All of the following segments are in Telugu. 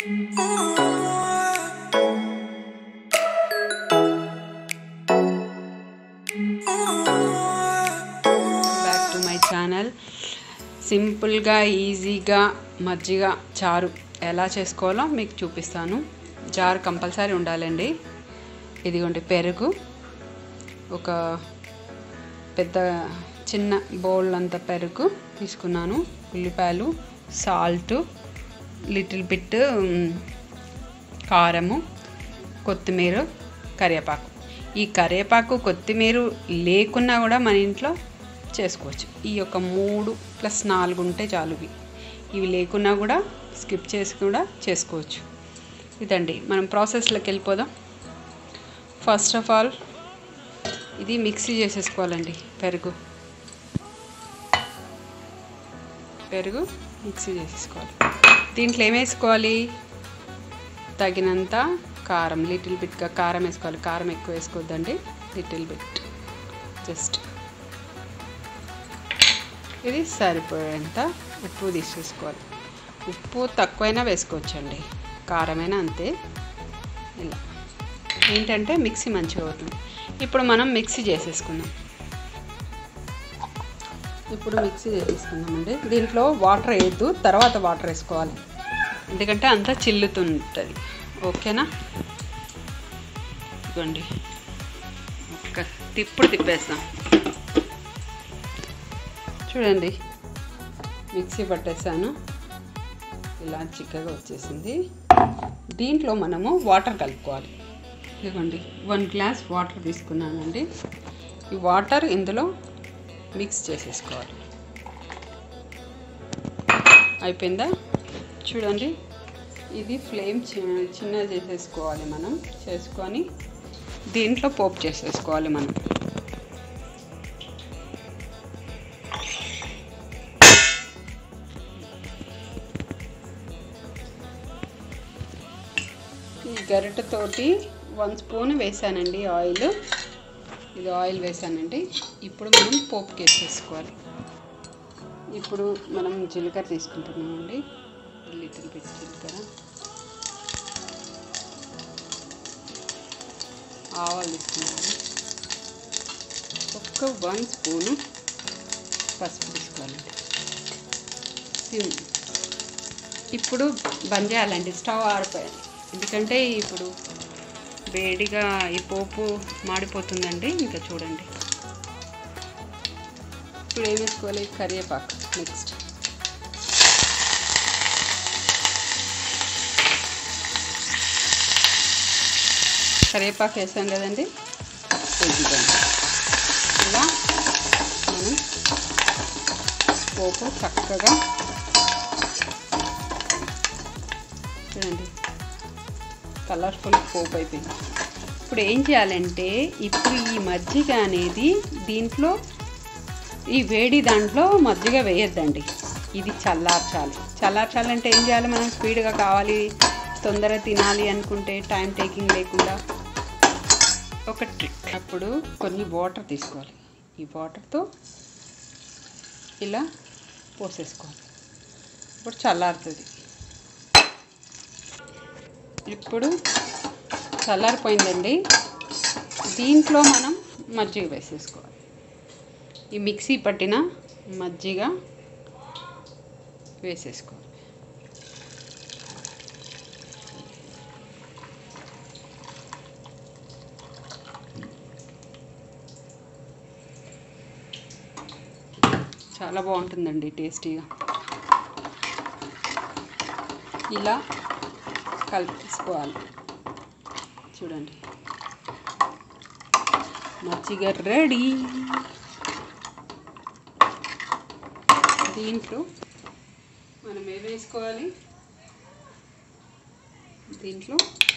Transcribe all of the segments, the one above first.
బ్యాక్ టు మై ఛానల్ సింపుల్గా ఈజీగా మజ్జిగ చారు ఎలా చేసుకోవాలో మీకు చూపిస్తాను జారు కంపల్సరీ ఉండాలండి ఇదిగోండి పెరుగు ఒక పెద్ద చిన్న బౌల్ అంత పెరుగు తీసుకున్నాను ఉల్లిపాయలు సాల్ట్ లిటిల్ బిట్ కారము కొత్తిమీర కరివేపాకు ఈ కరివేపాకు కొత్తిమీర లేకున్నా కూడా మన ఇంట్లో చేసుకోవచ్చు ఈ యొక్క మూడు ప్లస్ నాలుగు ఉంటే చాలు ఇవి ఇవి లేకున్నా కూడా స్కిప్ చేసి కూడా చేసుకోవచ్చు ఇదండి మనం ప్రాసెస్లోకి వెళ్ళిపోదాం ఫస్ట్ ఆఫ్ ఆల్ ఇది మిక్సీ చేసేసుకోవాలండి పెరుగు పెరుగు మిక్సీ చేసేసుకోవాలి దీంట్లో ఏం వేసుకోవాలి తగినంత కారం లిటిల్ బిట్గా కారం వేసుకోవాలి కారం ఎక్కువ వేసుకోవద్దండి లిటిల్ బిట్ జస్ట్ ఇది సరిపోయేంత ఉప్పు తీసేసుకోవాలి ఉప్పు తక్కువైనా వేసుకోవచ్చండి కారమైనా అంతే ఇలా ఏంటంటే మిక్సీ మంచిగా అవుతుంది ఇప్పుడు మనం మిక్సీ చేసేసుకుందాం ఇప్పుడు మిక్సీ చేసేసుకుందామండి దీంట్లో వాటర్ వేయద్దు తర్వాత వాటర్ వేసుకోవాలి ఎందుకంటే అంతా చిల్లుతుంటుంది ఓకేనా ఇదిగోండి ఒక్క తిప్పుడు తిప్పేస్తాం చూడండి మిక్సీ పట్టేసాను ఇలా చిక్కగా వచ్చేసింది దీంట్లో మనము వాటర్ కలుపుకోవాలి ఇదిగోండి వన్ గ్లాస్ వాటర్ తీసుకున్నానండి ఈ వాటర్ ఇందులో మిక్స్ చేసేసుకోవాలి అయిపోయిందా చూడండి ఇది ఫ్లేమ్ చిన్న చేసేసుకోవాలి మనం చేసుకొని దీంట్లో పోపు చేసేసుకోవాలి మనం ఈ గరిటెతోటి వన్ స్పూన్ వేసానండి ఆయిల్ ఇది ఆయిల్ వేసానండి ఇప్పుడు మనం పోపుకి వేసేసుకోవాలి ఇప్పుడు మనం జీలకర్ర తీసుకుంటున్నామండి లిటిల్ బిట్ జీలకర్ర ఆవాలు తీసుకున్నాము ఒక్క వన్ స్పూను పసుపు తీసుకోవాలండి సిమ్ ఇప్పుడు బంద్ చేయాలండి స్టవ్ ఆరిపోయాలి ఎందుకంటే ఇప్పుడు వేడిగా ఈ పోపు మాడిపోతుందండి ఇంకా చూడండి ఇప్పుడు ఏం వేసుకోవాలి కరివేపాకు నెక్స్ట్ కరివేపాకు వేసాం కదండి వేద్దాం ఇలా మనం పోపు చక్కగా చూడండి కలర్ఫుల్ పోపు అయిపోయింది ఇప్పుడు ఏం చేయాలంటే ఇప్పుడు ఈ మజ్జిగ అనేది దీంట్లో ఈ వేడి దాంట్లో మజ్జిగ వేయొద్దండి ఇది చల్లార్చాలి చల్లార్చాలంటే ఏం చేయాలి మనం స్పీడ్గా కావాలి తొందరగా తినాలి అనుకుంటే టైం టేకింగ్ లేకుండా ఒక ట్రిక్ అప్పుడు కొన్ని వాటర్ తీసుకోవాలి ఈ వాటర్తో ఇలా పోసేసుకోవాలి ఇప్పుడు చల్లారుతుంది ఇప్పుడు చల్లారిపోయిందండి దీంట్లో మనం మజ్జిగ వేసేసుకోవాలి ఈ మిక్సీ పట్టిన మజ్జిగ వేసేసుకోవాలి చాలా బాగుంటుందండి టేస్టీగా ఇలా కలిపేసుకోవాలి చూడండి మజ్జిగ రెడీ దీంట్లో మనం ఏం వేసుకోవాలి దీంట్లో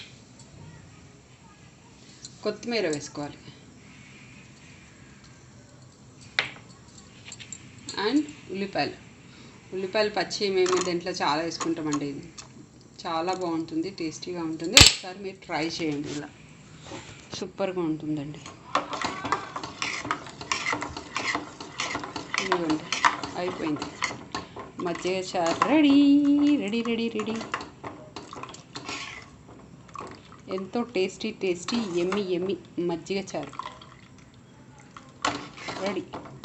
కొత్తిమీర వేసుకోవాలి అండ్ ఉల్లిపాయలు ఉల్లిపాయలు పచ్చి మేము దీంట్లో చాలా వేసుకుంటామండి ఇది చాలా బాగుంటుంది టేస్టీగా ఉంటుంది ఒకసారి మీరు ట్రై చేయండి ఇలా సూపర్గా ఉంటుందండి ఇదిగోండి అయిపోయింది మజ్జిగ చారు రెడీ రెడీ రెడీ రెడీ ఎంతో టేస్టీ టేస్టీ ఎమ్మి ఎమ్మి మజ్జిగ చారు రెడీ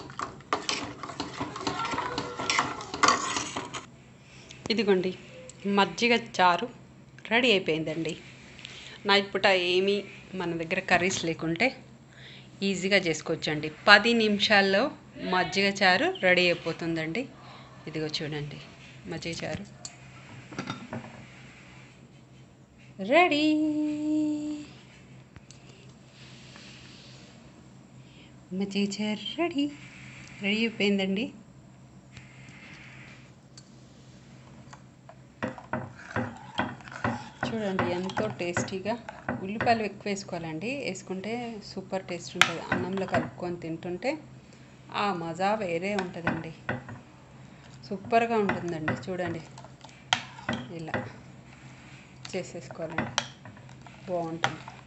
ఇదిగోండి మజ్జిగ చారు రెడీ అయిపోయిందండి నైట్ పూట ఏమీ మన దగ్గర కర్రీస్ లేకుంటే ఈజీగా చేసుకోవచ్చండి పది నిమిషాల్లో మజ్జిగ చారు రెడీ అయిపోతుందండి ఇదిగో చూడండి మజ్జిగ చారు రెడీ మజ్జిగ చారు రెడీ రెడీ అయిపోయిందండి చూడండి ఎంతో టేస్టీగా ఉల్లిపాయలు ఎక్కువ వేసుకోవాలండి వేసుకుంటే సూపర్ టేస్ట్ ఉంటుంది అన్నంలో కలుపుకొని తింటుంటే ఆ మజా వేరే ఉంటుందండి సూపర్గా ఉంటుందండి చూడండి ఇలా చేసేసుకోవాలండి బాగుంటుంది